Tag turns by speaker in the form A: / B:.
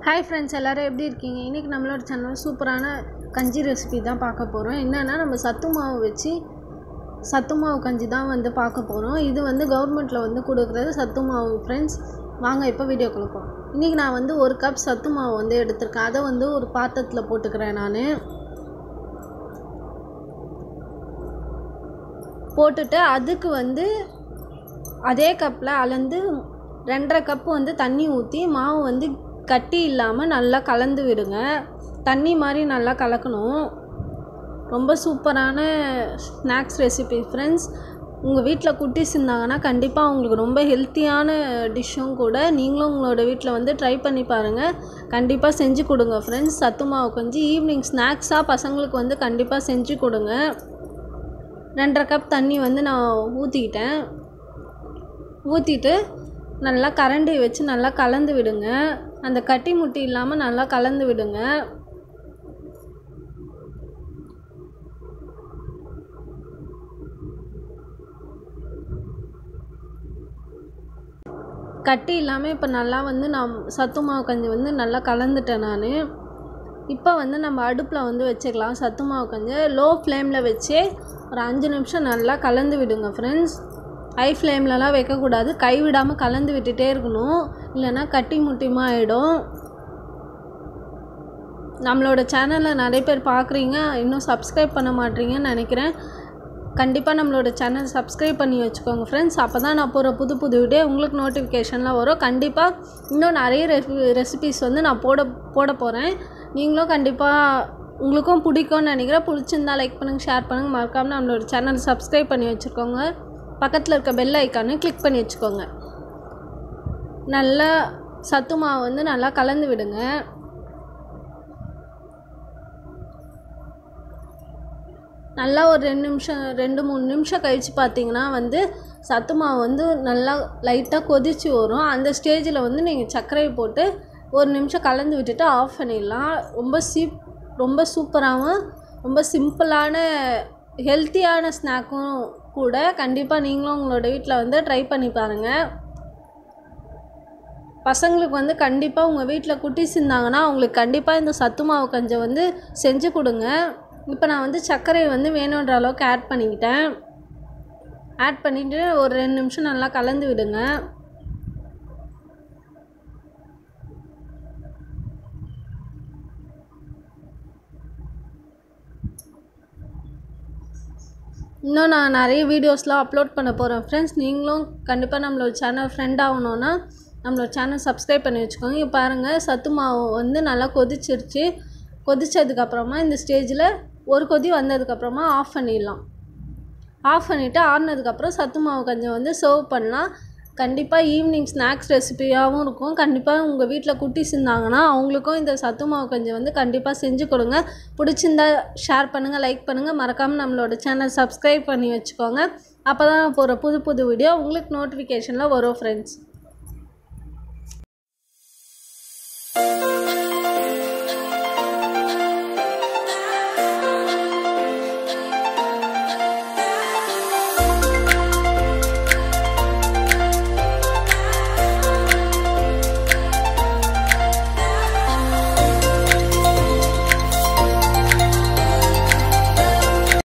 A: hi friends எல்லோரும் எப்படி இருக்கீங்க இன்றைக்கி நம்மளோட சேனல் சூப்பரான கஞ்சி ரெசிபி தான் பார்க்க போகிறோம் என்னென்னா நம்ம சத்து மாவு வச்சு சத்து மாவு கஞ்சி தான் வந்து பார்க்க போகிறோம் இது வந்து கவர்மெண்ட்டில் வந்து கொடுக்குறது சத்து மாவு ஃப்ரெண்ட்ஸ் வாங்க இப்போ வீடியோ கொடுப்போம் இன்றைக்கி நான் வந்து ஒரு கப் சத்து மாவு வந்து எடுத்திருக்கேன் அதை வந்து ஒரு பாத்திரத்தில் போட்டுக்கிறேன் நான் போட்டுட்டு அதுக்கு வந்து அதே கப்பில் அளந்து ரெண்டரை கப்பு வந்து தண்ணி ஊற்றி மாவு வந்து கட்டி இல்லாமல் நல்லா கலந்து விடுங்க தண்ணி மாதிரி நல்லா கலக்கணும் ரொம்ப சூப்பரான ஸ்நாக்ஸ் ரெசிபி ஃப்ரெண்ட்ஸ் உங்கள் வீட்டில் குட்டீஸ் இருந்தாங்கன்னா கண்டிப்பாக உங்களுக்கு ரொம்ப ஹெல்த்தியான டிஷ்ஷும் கூட நீங்களும் உங்களோட வீட்டில் வந்து ட்ரை பண்ணி பாருங்கள் கண்டிப்பாக செஞ்சு கொடுங்க ஃப்ரெண்ட்ஸ் சத்து மாவு கொஞ்சம் ஈவினிங் ஸ்நாக்ஸாக பசங்களுக்கு வந்து கண்டிப்பாக செஞ்சு கொடுங்க ரெண்டரை கப் தண்ணி வந்து நான் ஊற்றிக்கிட்டேன் ஊற்றிட்டு நல்லா கரண்டி வச்சு நல்லா கலந்து விடுங்க அந்த கட்டி முட்டி இல்லாமல் நல்லா கலந்து விடுங்க கட்டி இல்லாமல் இப்போ நல்லா வந்து நான் சத்து மாவு கஞ்சி வந்து நல்லா கலந்துட்டேன் நான் இப்போ வந்து நம்ம அடுப்பில் வந்து வச்சுக்கலாம் சத்து மாவு கஞ்சி லோ ஃப்ளேமில் வச்சு ஒரு அஞ்சு நிமிஷம் நல்லா கலந்து விடுங்க ஃப்ரெண்ட்ஸ் ஹை ஃப்ளேம்லலாம் வைக்கக்கூடாது கை விடாமல் கலந்து விட்டுட்டே இருக்கணும் இல்லைன்னா கட்டி முட்டிமா ஆகிடும் நம்மளோட சேனலில் நிறைய பேர் பார்க்குறீங்க இன்னும் சப்ஸ்கிரைப் பண்ண மாட்டீங்கன்னு நினைக்கிறேன் கண்டிப்பாக நம்மளோட சேனல் சப்ஸ்கிரைப் பண்ணி வச்சுக்கோங்க ஃப்ரெண்ட்ஸ் அப்போ தான் நான் போகிற புது புது வீடியோ உங்களுக்கு நோட்டிஃபிகேஷன்லாம் வரும் கண்டிப்பாக இன்னும் நிறைய ரெசி ரெசிபிஸ் வந்து நான் போட போட போகிறேன் நீங்களும் கண்டிப்பாக உங்களுக்கும் பிடிக்கும்னு நினைக்கிறேன் பிடிச்சிருந்தா லைக் பண்ணுங்கள் ஷேர் பண்ணுங்கள் மறக்காமல் நம்மளோட சேனல் சப்ஸ்கிரைப் பண்ணி வச்சுருக்கோங்க பக்கத்தில் இருக்க பெல் ஐக்கானு கிளிக் பண்ணி வச்சுக்கோங்க நல்லா சத்து மாவு வந்து நல்லா கலந்து விடுங்க நல்லா ஒரு ரெண்டு நிமிஷம் ரெண்டு மூணு நிமிஷம் கழித்து பார்த்தீங்கன்னா வந்து சத்து மாவு வந்து நல்லா லைட்டாக கொதித்து வரும் அந்த ஸ்டேஜில் வந்து நீங்கள் சர்க்கரையை போட்டு ஒரு நிமிஷம் கலந்து விட்டுட்டு ஆஃப் பண்ணிடலாம் ரொம்ப சீப் ரொம்ப சூப்பராகவும் ரொம்ப சிம்பிளான ஹெல்த்தியான ஸ்நாக்கும் கூட கண்டிப்பாக நீங்களும் உங்களோட வீட்டில் வந்து ட்ரை பண்ணி பாருங்கள் பசங்களுக்கு வந்து கண்டிப்பாக உங்கள் வீட்டில் குட்டீஸ் இருந்தாங்கன்னா அவங்களுக்கு கண்டிப்பாக இந்த சத்து மாவு கஞ்சை வந்து செஞ்சு கொடுங்க இப்போ நான் வந்து சர்க்கரையை வந்து வேணுன்ற அளவுக்கு ஆட் பண்ணிக்கிட்டேன் ஆட் பண்ணிவிட்டு ஒரு ரெண்டு நிமிஷம் நல்லா கலந்து விடுங்க இன்னும் நான் நிறைய வீடியோஸ்லாம் அப்லோட் பண்ண போகிறேன் ஃப்ரெண்ட்ஸ் நீங்களும் கண்டிப்பாக நம்மளோட சேனல் ஃப்ரெண்ட் ஆகணுன்னா நம்மளோட சேனல் சப்ஸ்கிரைப் பண்ணி வச்சுக்கோங்க இப்போ பாருங்கள் சத்து மாவு வந்து நல்லா கொதிச்சிருச்சு கொதித்ததுக்கப்புறமா இந்த ஸ்டேஜில் ஒரு கொதி வந்ததுக்கப்புறமா ஆஃப் பண்ணிடலாம் ஆஃப் பண்ணிவிட்டு ஆறுனதுக்கப்புறம் சத்து மாவு கஞ்சி வந்து சர்வ் பண்ணலாம் கண்டிப்பாக ஈவினிங் ஸ்நாக்ஸ் ரெசிபியாகவும் இருக்கும் கண்டிப்பாக உங்கள் வீட்டில் குட்டீஸ் இருந்தாங்கன்னா அவங்களுக்கும் இந்த சத்து மாவு கஞ்சி வந்து கண்டிப்பாக செஞ்சு கொடுங்க பிடிச்சிருந்தா ஷேர் பண்ணுங்கள் லைக் பண்ணுங்கள் மறக்காமல் நம்மளோட சேனல் சப்ஸ்கிரைப் பண்ணி வச்சுக்கோங்க அப்போ தான் போகிற புது புது வீடியோ உங்களுக்கு நோட்டிஃபிகேஷனில் வரும் ஃப்ரெண்ட்ஸ்